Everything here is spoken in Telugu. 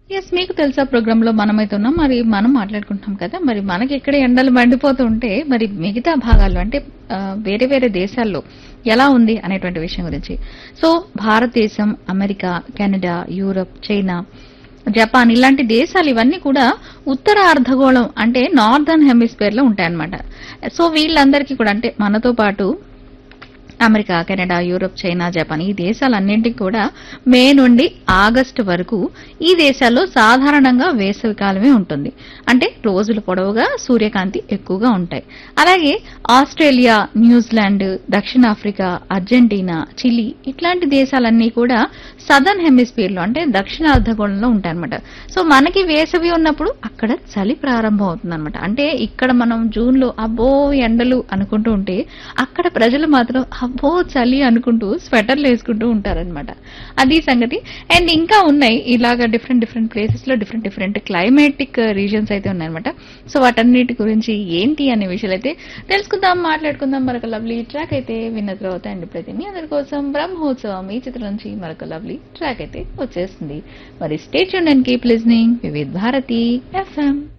ఎస్ మీకు తెలుసా ప్రోగ్రామ్ లో మనమైతే ఉన్నాం మరి మనం మాట్లాడుకుంటున్నాం కదా మరి మనకి ఇక్కడ ఎండలు మండిపోతూ ఉంటే మరి మిగతా భాగాల్లో అంటే ఆ, వేరే వేరే దేశాల్లో ఎలా ఉంది అనేటువంటి విషయం గురించి సో భారతదేశం America Canada Europe China Japan ఇలాంటి దేశాలు ఇవన్నీ కూడా ఉత్తర అర్ధగోళం అంటే నార్దర్న్ హెమిస్ఫియర్ లో ఉంటాయన్నమాట సో వీళ్ళందరికీ కూడా అంటే మనతో పాటు America Canada Europe China Japan ఈ దేశాలన్నింటికి కూడా మే నుండి ఆగస్టు వరకు ఈ దేశాల్లో సాధారణంగా వేసవి కాలమే ఉంటుంది అంటే రోజుల పొడవుగా సూర్యకాంతి ఎక్కువగా ఉంటాయి అలాగే ఆస్ట్రేలియా న్యూజిలాండ్ దక్షిణాఫ్రికా అర్జెంటీనా చిలీ ఇట్లాంటి దేశాలన్నీ కూడా సదర్న్ హెమిస్ఫియర్ లో అంటే దక్షిణ అర్ధగోళంలో ఉంటాయన్నమాట సో మనకి వేసవి ఉన్నప్పుడు అక్కడ చలి ప్రారంభం అవుతుంది అనమాట అంటే ఇక్కడ మనం జూన్ లో అబ్బో ఎండలు అనుకుంటూ ఉంటే అక్కడ ప్రజలు మాత్రం అబ్బో చలి అనుకుంటూ స్వెటర్లు వేసుకుంటూ ఉంటారనమాట అది సంగతి అండ్ ఇంకా ఉన్నాయి ఇలాగా డిఫరెంట్ డిఫరెంట్ ప్లేసెస్ లో డిఫరెంట్ డిఫరెంట్ క్లైమేటిక్ రీజన్స్ అయితే ఉన్నాయన్నమాట సో వాటన్నిటి గురించి ఏంటి అనే విషయాలు అయితే తెలుసుకుందాం మాట్లాడుకుందాం మరొక లవ్లీ ట్రాక్ అయితే విన్న తర్వాత అండ్ ఇప్పుడైతే మీ అందరి కోసం బ్రహ్మోత్సవం ఈ చిత్రం నుంచి మరొక లవ్లీ ట్రాక్ అయితే వచ్చేస్తుంది మరి state and keep listening Vividh Bharati FM